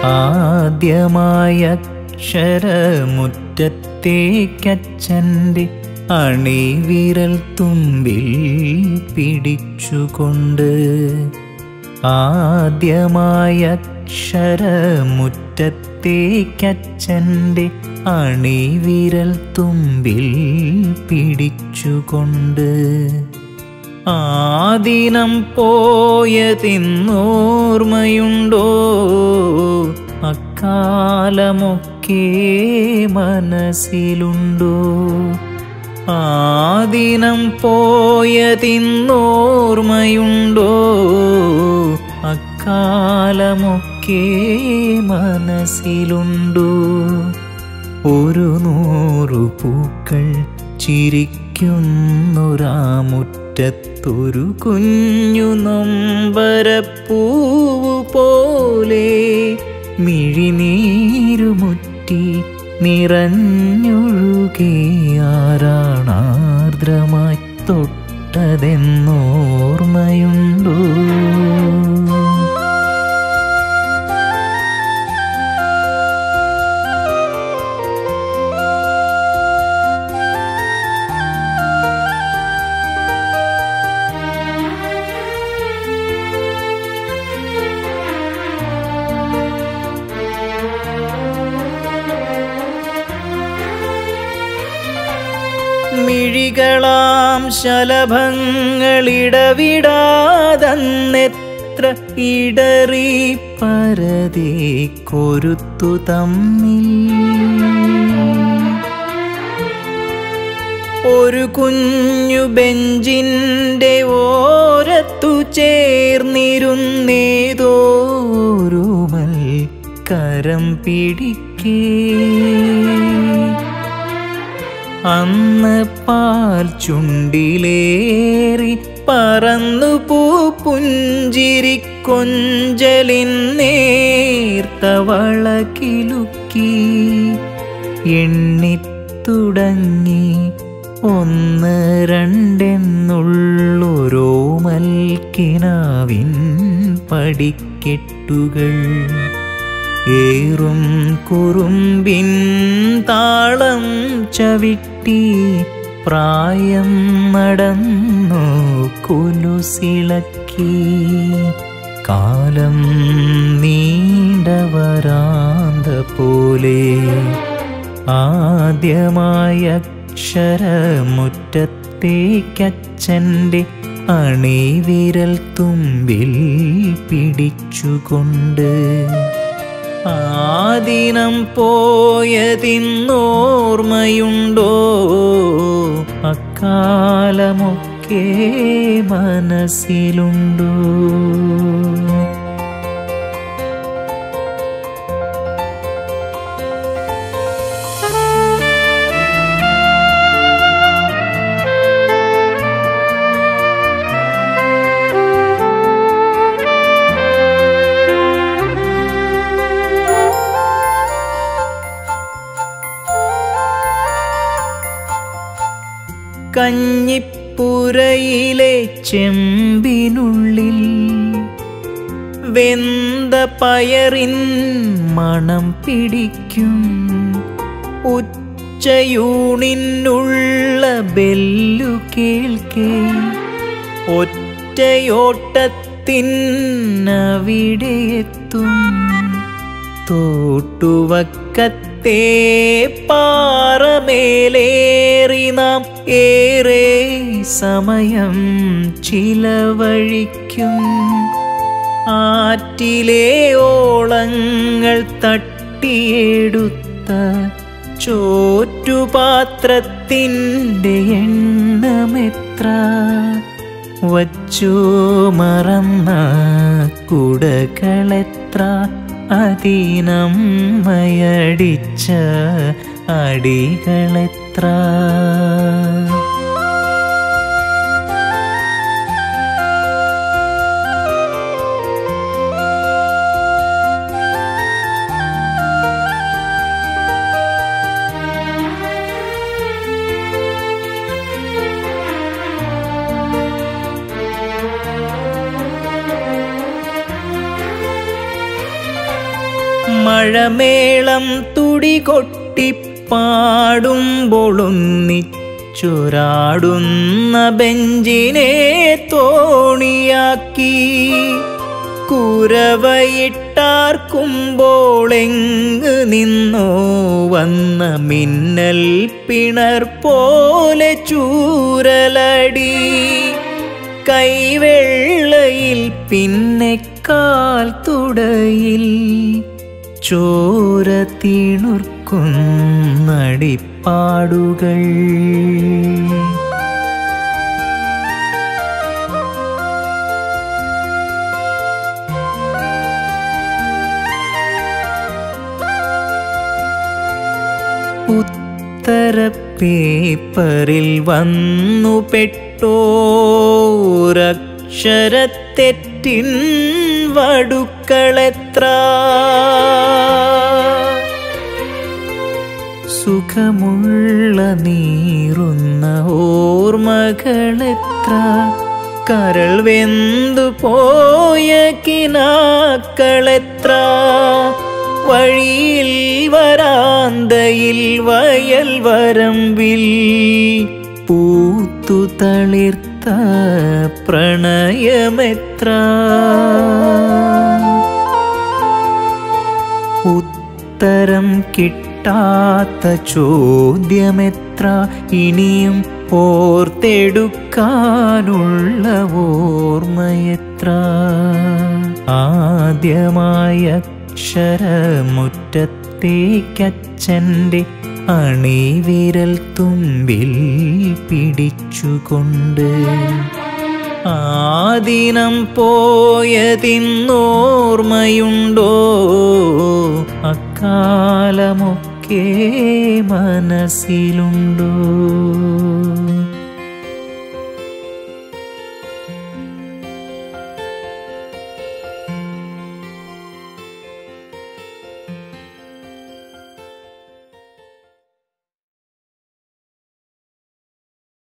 ആദ്യമായ അക്ഷരമുറ്റത്തേക്കച്ഛൻ്റെ അണിവിരൽ തുമ്പിൽ പിടിച്ചുകൊണ്ട് ആദ്യമായ അക്ഷരമുറ്റത്തേക്കച്ഛൻ്റെ അണിവിരൽ തുമ്പിൽ പിടിച്ചുകൊണ്ട് ആദിനം പോയതിന്നോർമ്മയുണ്ടോ അക്കാലമൊക്കെ മനസ്സിലുണ്ടോ ആദിനം പോയതിന്നോർമ്മയുണ്ടോ അക്കാലമൊക്കെ മനസ്സിലുണ്ടോ ഒരു നൂറു പൂക്കൾ ചിരിക്കുന്നൊരാമുറ്റത്തൊരു കുഞ്ഞു നൊമ്പരപ്പൂവ് പോലെ മിഴിനീരുമുറ്റി നിറഞ്ഞൊഴുകിയാറാണാർദ്രമായി തൊട്ടതെന്നോർമ്മയുണ്ടോ മിഴികളാം ശലഭങ്ങളിടവിടാതെത്ര ഇടറി പരതി കൊരുത്തു തമ്മിൽ ഒരു കുഞ്ഞു ബെഞ്ചിൻ്റെ ഓരത്തു ചേർന്നിരുന്നേതോരുമൽ കരം പിടിക്കേ അന്ന് പാൽ ചുണ്ടിലേറി പറന്നു പൂ പുഞ്ചിരി കൊഞ്ചലിൻ നേർത്തവള കിലുക്കി എണ്ണിത്തുടങ്ങി ഒന്ന് രണ്ടെന്നുള്ളൊരോ മൽക്കിനാവിൻ പടിക്കെട്ടുകൾ ഏറും കുറുമ്പിൻ താളം ചവിട്ടി പ്രായം നടന്നു കുലുസിളക്കി കാലം നീണ്ടവരാന്ത പോലെ ആദ്യമായ അക്ഷരമുറ്റത്തേക്കച്ഛൻ്റെ അണിവിരൽ തുമ്പിൽ പിടിച്ചുകൊണ്ട് ആദിനം പോയതിന്നോർമ്മയുണ്ടോ അക്കാലമൊക്കെ മനസ്സിലുണ്ടോ കഞ്ഞിപ്പുരയിലെ ചെമ്പിനുള്ളിൽ വെന്ത പയറിൻ മണം പിടിക്കും ഉച്ചയൂണിനുള്ള ബെല്ലു കേൾക്കേ ഒറ്റയോട്ടത്തിനവിടെ എത്തും തോട്ടുവക്കത്തെ പാറമേലേറി നാം ഏറെ സമയം ചിലവഴിക്കും ആറ്റിലെ ഓളങ്ങൾ തട്ടിയെടുത്ത ചോറ്റുപാത്രത്തിൻ്റെ എണ്ണമെത്ര വച്ചു മറന്ന കുടകളെത്ര അതിനമ്മയടിച്ച അടികളെത്ര മഴമേളം തുടി കൊട്ടിപ്പാടുമ്പോളൊന്നിച്ചൊരാടുന്ന ബെഞ്ചിനെ തോണിയാക്കി കുരവയിട്ടാർക്കുമ്പോളെങ്ങ് നിന്നോ വന്ന മിന്നൽ പിണർ പോലെ ചൂരലടി കൈവെള്ളയിൽ പിന്നെ കാൽ തുടയിൽ ചോര തീണുർക്കുന്നടിപ്പാടുകൾ ഉത്തരപ്പേപ്പറിൽ വന്നു പെട്ടോരക്ഷരത്തെറ്റിൻ വടുക്കളെത്ര സുഖമുള്ള നീറുന്ന ഓർമ്മകളെത്ര കരൾ വെന്തു പോയ കിനാക്കളെത്ര വഴിയിൽ വരാന്തയിൽ വയൽ വരമ്പിൽ പൂത്തു തളിർത്ത പ്രണയമെത്ര ഉത്തരം കിട്ടാത്ത ചോദ്യമെത്ര ഇനിയും ഓർത്തെടുക്കാനുള്ള ഓർമ്മയെത്ര ആദ്യമായ അക്ഷരമുറ്റത്തേക്കച്ഛൻ്റെ അണിവിരൽ തുമ്പിൽ പിടിച്ചുകൊണ്ട് ആദിനം പോയതിന്നോർമ്മയുണ്ടോ അക്കാലമൊക്കെ മനസ്സിലുണ്ടോ